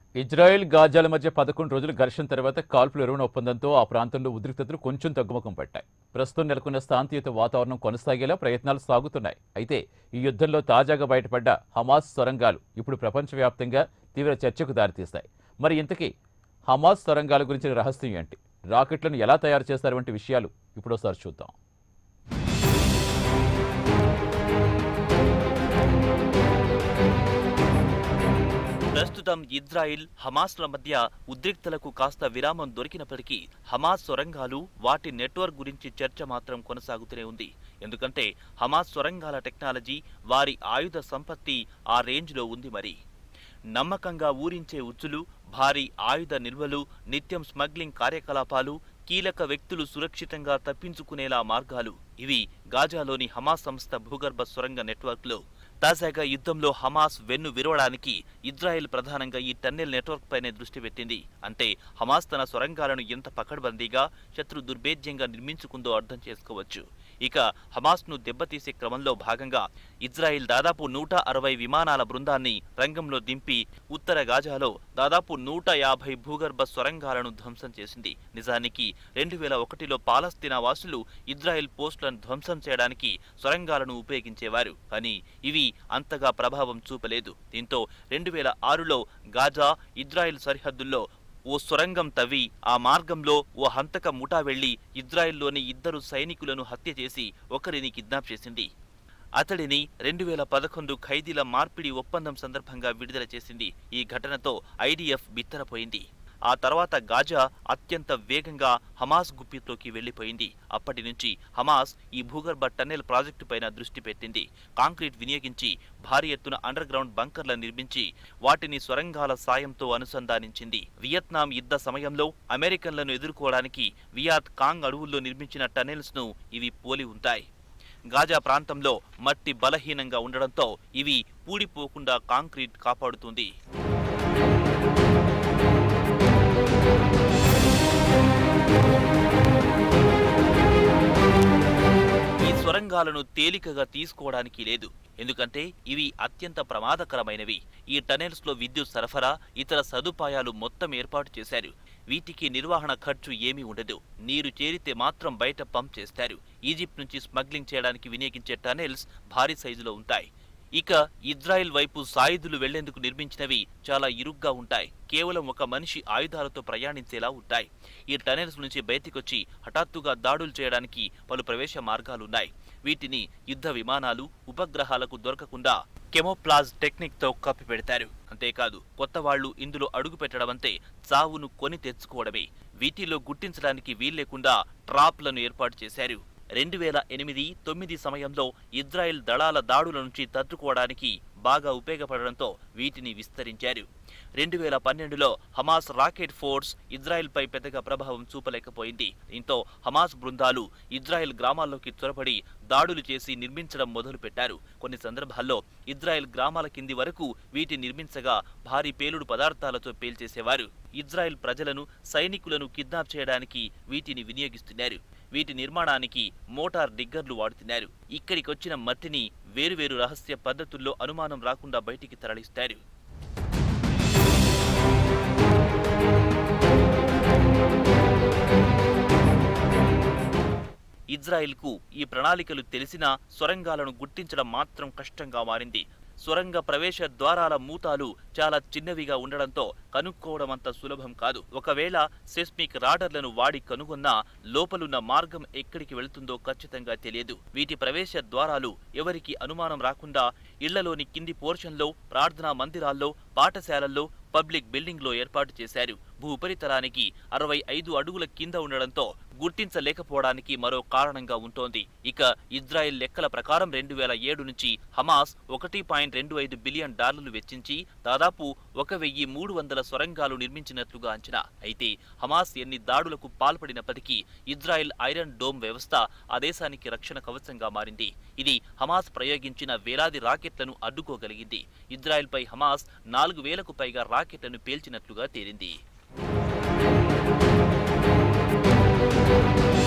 Israel గాజాల మధ్య పదకొండు రోజుల ఘర్షణ తర్వాత కాల్పుల విరమణ ఒప్పందంతో ఆ ప్రాంతంలో ఉద్రిక్తతలు కొంచెం తగ్గుముఖం పట్టాయి ప్రస్తుతం నెలకొన్న శాంతియుత వాతావరణం కొనసాగేలా ప్రయత్నాలు సాగుతున్నాయి అయితే ఈ యుద్ధంలో తాజాగా బయటపడ్డ హమాస్ సొరంగాలు ఇప్పుడు ప్రపంచవ్యాప్తంగా తీవ్ర చర్చకు దారితీస్తాయి మరి ఇంతకీ హమాస్ సొరంగాల గురించిన రహస్యం ఏంటి రాకెట్లను ఎలా తయారు చేస్తారు వంటి విషయాలు ఇప్పుడోసారి చూద్దాం ప్రస్తుతం ఇజ్రాయిల్ హమాస్ల మధ్య ఉద్రిక్తలకు కాస్త విరామం దొరికినప్పటికీ హమాస్ సొరంగాలు వాటి నెట్వర్క్ గురించి చర్చ మాత్రం కొనసాగుతూనే ఉంది ఎందుకంటే హమాస్ సొరంగాల టెక్నాలజీ వారి ఆయుధ సంపత్తి ఆ రేంజ్లో ఉంది మరి నమ్మకంగా ఊరించే ఉచ్చులు భారీ ఆయుధ నిల్వలు నిత్యం స్మగ్లింగ్ కార్యకలాపాలు కీలక వ్యక్తులు సురక్షితంగా తప్పించుకునేలా మార్గాలు ఇవి గాజాలోని హమాస్ సంస్థ భూగర్భ సొరంగ నెట్వర్క్లో తాజాగా యుద్ధంలో హమాస్ వెన్ను విరవడానికి ఇజ్రాయెల్ ప్రధానంగా ఈ టన్నెల్ నెట్వర్క్ పైనే దృష్టి పెట్టింది అంటే హమాస్ తన సొరంగాలను ఎంత పకడ్బందీగా శత్రు దుర్భేద్యంగా నిర్మించుకుందో అర్థం చేసుకోవచ్చు ఇక హమాస్ను దెబ్బతీసే క్రమంలో భాగంగా ఇజ్రాయెల్ దాదాపు నూట అరవై విమానాల బృందాన్ని రంగంలో దింపి ఉత్తర గాజాలో దాదాపు నూట యాభై భూగర్భ సొరంగాలను ధ్వంసం చేసింది నిజానికి రెండు వేల ఒకటిలో పాలస్తీనా వాసులు ఇజ్రాయెల్ పోస్టులను ధ్వంసం చేయడానికి సొరంగాలను ఉపయోగించేవారు కానీ ఇవి అంతగా ప్రభావం చూపలేదు దీంతో రెండు వేల ఆరులో గాజా ఇజ్రాయెల్ సరిహద్దుల్లో ఓ సొరంగం తవ్వి ఆ మార్గంలో ఓ హంతక ముఠా వెళ్లి ఇజ్రాయెల్లోని ఇద్దరు సైనికులను హత్య చేసి ఒకరిని కిడ్నాప్ చేసింది అతడిని రెండు వేల పదకొండు ఖైదీల మార్పిడి ఒప్పందం సందర్భంగా విడుదల చేసింది ఈ ఘటనతో ఐడిఎఫ్ బిత్తరపోయింది ఆ తర్వాత గాజా అత్యంత వేగంగా హమాస్ గుప్పిట్లోకి వెళ్లిపోయింది అప్పటి నుంచి హమాస్ ఈ భూగర్భ టన్నెల్ ప్రాజెక్టు పైన దృష్టి పెట్టింది కాంక్రీట్ వినియోగించి భారీ ఎత్తున అండర్ గ్రౌండ్ బంకర్లను నిర్మించి వాటిని సొరంగాల సాయంతో అనుసంధానించింది వియత్నాం యుద్ధ సమయంలో అమెరికన్లను ఎదుర్కోవడానికి వియాత్ కాంగ్ అడవుల్లో నిర్మించిన టన్నెల్స్ ను ఇవి పోలి ఉంటాయి గాజా ప్రాంతంలో మట్టి బలహీనంగా ఉండడంతో ఇవి పూడిపోకుండా కాంక్రీట్ కాపాడుతుంది ఈ సొరంగాలను తేలికగా తీసుకోవడానికి లేదు ఎందుకంటే ఇవి అత్యంత ప్రమాదకరమైనవి ఈ టనెల్స్ లో విద్యుత్ సరఫరా ఇతర సదుపాయాలు మొత్తం ఏర్పాటు చేశారు వీటికి నిర్వహణ ఖర్చు ఏమీ ఉండదు నీరు చేరితే మాత్రం బయట పంప్ చేస్తారు ఈజిప్ట్ నుంచి స్మగ్లింగ్ చేయడానికి వినియోగించే టనెల్స్ భారీ సైజులో ఉంటాయి ఇక ఇజ్రాయెల్ వైపు సాయుధులు వెళ్లేందుకు నిర్మించినవి చాలా ఇరుగ్గా ఉంటాయి కేవలం ఒక మనిషి ఆయుధాలతో ప్రయాణించేలా ఉంటాయి ఈ టనెల్స్ నుంచి బయటికొచ్చి హఠాత్తుగా దాడులు చేయడానికి పలు ప్రవేశ మార్గాలున్నాయి వీటిని యుద్ధ విమానాలు ఉపగ్రహాలకు దొరకకుండా కెమోప్లాజ్ టెక్నిక్ తో కప్పిపెడతారు అంతేకాదు కొత్త వాళ్లు ఇందులో అడుగు పెట్టడమంతే చావును కొని తెచ్చుకోవడమే వీటిలో గుర్తించడానికి వీల్లేకుండా ట్రాప్లను ఏర్పాటు చేశారు రెండు వేల ఎనిమిది తొమ్మిది సమయంలో ఇజ్రాయెల్ దళాల దాడుల నుంచి తట్టుకోవడానికి బాగా ఉపయోగపడడంతో వీటిని విస్తరించారు రెండు వేల పన్నెండులో హమాస్ రాకెట్ ఫోర్స్ ఇజ్రాయెల్పై పెద్దగా ప్రభావం చూపలేకపోయింది దీంతో హమాస్ బృందాలు ఇజ్రాయెల్ గ్రామాల్లోకి చొరబడి దాడులు చేసి నిర్మించడం మొదలుపెట్టారు కొన్ని సందర్భాల్లో ఇజ్రాయెల్ గ్రామాల కింది వరకు వీటి నిర్మించగా భారీ పేలుడు పదార్థాలతో పేల్చేసేవారు ఇజ్రాయెల్ ప్రజలను సైనికులను కిడ్నాప్ చేయడానికి వీటిని వినియోగిస్తున్నారు వీటి నిర్మాణానికి మోటార్ డిగ్గర్లు వాడుతున్నారు ఇక్కడికొచ్చిన మట్టిని వేరువేరు రహస్య పద్ధతుల్లో అనుమానం రాకుండా బయటికి తరలిస్తారు ఇజ్రాయెల్కు ఈ ప్రణాళికలు తెలిసినా సొరంగాలను గుర్తించడం మాత్రం కష్టంగా మారింది సొరంగ ప్రవేశ ద్వారాల మూతాలు చాలా చిన్నవిగా ఉండడంతో కనుక్కోవడం అంత సులభం కాదు ఒకవేళ సెస్మిక్ రాడర్లను వాడి కనుగొన్నా లోపలున్న మార్గం ఎక్కడికి వెళ్తుందో ఖచ్చితంగా తెలియదు వీటి ప్రవేశ ద్వారాలు ఎవరికి అనుమానం రాకుండా ఇళ్లలోని కింది పోర్షన్లో ప్రార్థనా మందిరాల్లో పాఠశాలల్లో పబ్లిక్ బిల్డింగ్లో ఏర్పాటు చేశారు భూ ఉపరితలానికి అరవై ఐదు అడుగుల కింద ఉండడంతో గుర్తించలేకపోవడానికి మరో కారణంగా ఉంటోంది ఇక ఇజ్రాయెల్ లెక్కల ప్రకారం రెండు వేల ఏడు నుంచి హమాస్ ఒకటి పాయింట్ రెండు ఐదు బిలియన్ డాలర్లు వెచ్చించి దాదాపు ఒక వెయ్యి మూడు వందల సొరంగాలు నిర్మించినట్లుగా అంచనా అయితే హమాస్ ఎన్ని దాడులకు పాల్పడినప్పటికీ ఇజ్రాయెల్ ఐరన్ డోమ్ వ్యవస్థ ఆ దేశానికి రక్షణ కవచంగా మారింది ఇది హమాస్ ప్రయోగించిన వేలాది రాకెట్లను అడ్డుకోగలిగింది ఇజ్రాయెల్పై హమాస్ నాలుగు వేలకు పైగా రాకెట్లను పేల్చినట్లుగా తేలింది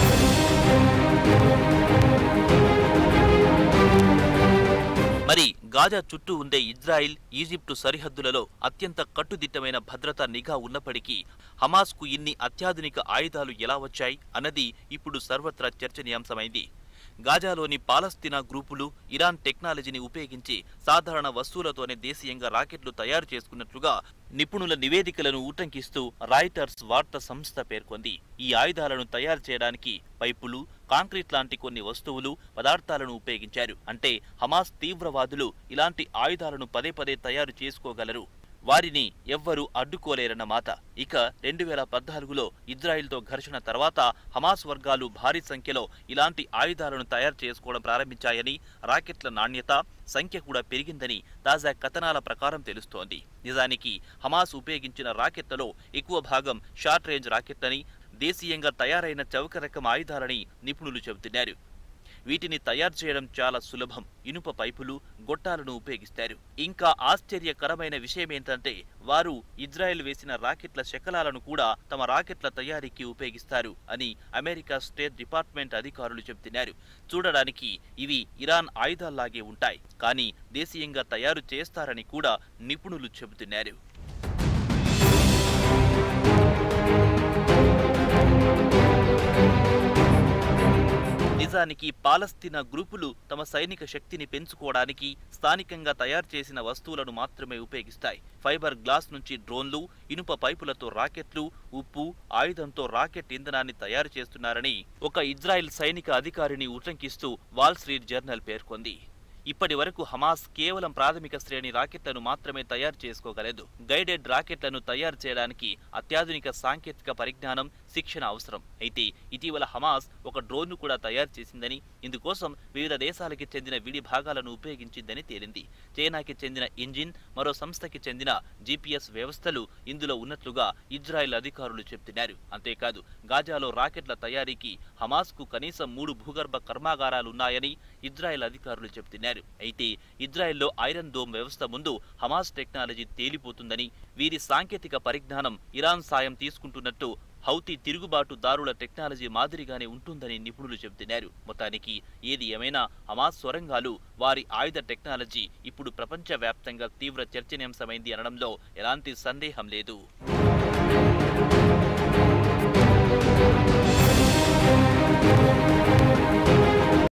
మరి గాజా చుట్టూ ఉండే ఇజ్రాయిల్ ఈజిప్టు సరిహద్దులలో అత్యంత కట్టుదిట్టమైన భద్రతా నిఘా ఉన్నప్పటికీ హమాస్కు ఇన్ని అత్యాధునిక ఆయుధాలు ఎలా వచ్చాయి అన్నది ఇప్పుడు సర్వత్రా చర్చనీయాంశమైంది గాజాలోని పాలస్తీనా గ్రూపులు ఇరాన్ టెక్నాలజీని ఉపయోగించి సాధారణ వస్తువులతోనే దేశీయంగా రాకెట్లు తయారు చేసుకున్నట్లుగా నిపుణుల నివేదికలను ఉటంకిస్తూ రాయిటర్స్ వార్తా సంస్థ పేర్కొంది ఈ ఆయుధాలను తయారు చేయడానికి పైపులు కాంక్రీట్ లాంటి కొన్ని వస్తువులు పదార్థాలను ఉపయోగించారు అంటే హమాస్ తీవ్రవాదులు ఇలాంటి ఆయుధాలను పదే పదే తయారు చేసుకోగలరు వారిని ఎవ్వరూ అడ్డుకోలేరన్న మాట ఇక రెండు వేల పద్నాలుగులో ఇజ్రాయిల్తో ఘర్షణ తర్వాత హమాస్ వర్గాలు భారీ సంఖ్యలో ఇలాంటి ఆయుధాలను తయారు చేసుకోవడం ప్రారంభించాయని రాకెట్ల నాణ్యత సంఖ్య కూడా పెరిగిందని తాజా కథనాల ప్రకారం తెలుస్తోంది నిజానికి హమాస్ ఉపయోగించిన రాకెట్లలో ఎక్కువ భాగం షార్ట్ రేంజ్ రాకెట్లని దేశీయంగా తయారైన చౌక రకం ఆయుధాలని నిపుణులు చెబుతున్నారు వీటిని తయారు చేయడం చాలా సులభం ఇనుప పైపులు గొట్టాలను ఉపయోగిస్తారు ఇంకా ఆశ్చర్యకరమైన విషయం ఏంటంటే వారు ఇజ్రాయెల్ వేసిన రాకెట్ల శకలాలను కూడా తమ రాకెట్ల తయారీకి ఉపయోగిస్తారు అని అమెరికా స్టేట్ డిపార్ట్మెంట్ అధికారులు చెబుతున్నారు చూడడానికి ఇవి ఇరాన్ ఆయుధాల్లాగే ఉంటాయి కానీ దేశీయంగా తయారు చేస్తారని కూడా నిపుణులు చెబుతున్నారు నిజానికి పాలస్తీనా గ్రూపులు తమ సైనిక శక్తిని పెంచుకోవడానికి స్థానికంగా తయారు చేసిన వస్తువులను మాత్రమే ఉపయోగిస్తాయి ఫైబర్ గ్లాస్ నుంచి డ్రోన్లు ఇనుప పైపులతో రాకెట్లు ఉప్పు ఆయుధంతో రాకెట్ ఇంధనాన్ని తయారు చేస్తున్నారని ఒక ఇజ్రాయెల్ సైనిక అధికారిని ఉటంకిస్తూ వాల్ స్ట్రీట్ జర్నల్ పేర్కొంది ఇప్పటి వరకు హమాస్ కేవలం ప్రాథమిక శ్రేణి రాకెట్లను మాత్రమే తయారు చేసుకోగలదు గైడెడ్ రాకెట్లను తయారు చేయడానికి అత్యాధునిక సాంకేతిక పరిజ్ఞానం శిక్షణ అవసరం అయితే ఇటీవల హమాస్ ఒక డ్రోన్ను కూడా తయారు చేసిందని ఇందుకోసం వివిధ దేశాలకి చెందిన విడి భాగాలను ఉపయోగించిందని తేలింది చైనాకి చెందిన ఇంజిన్ మరో సంస్థకి చెందిన జీపీఎస్ వ్యవస్థలు ఇందులో ఉన్నట్లుగా ఇజ్రాయెల్ అధికారులు చెబుతున్నారు అంతేకాదు గాజాలో రాకెట్ల తయారీకి హమాస్కు కనీసం మూడు భూగర్భ కర్మాగారాలున్నాయని ఇజ్రాయెల్ అధికారులు చెబుతున్నారు అయితే ఇజ్రాయెల్లో ఐరన్ డోమ్ వ్యవస్థ ముందు హమాస్ టెక్నాలజీ తేలిపోతుందని వీరి సాంకేతిక పరిజ్ఞానం ఇరాన్ సాయం తీసుకుంటున్నట్టు హౌతీ తిరుగుబాటుదారుల టెక్నాలజీ మాదిరిగానే ఉంటుందని నిపుణులు చెబుతున్నారు మొత్తానికి ఏది ఏమైనా హమాస్ సొరంగాలు వారి ఆయుధ టెక్నాలజీ ఇప్పుడు ప్రపంచవ్యాప్తంగా తీవ్ర చర్చనీయాంశమైంది అనడంలో ఎలాంటి సందేహం లేదు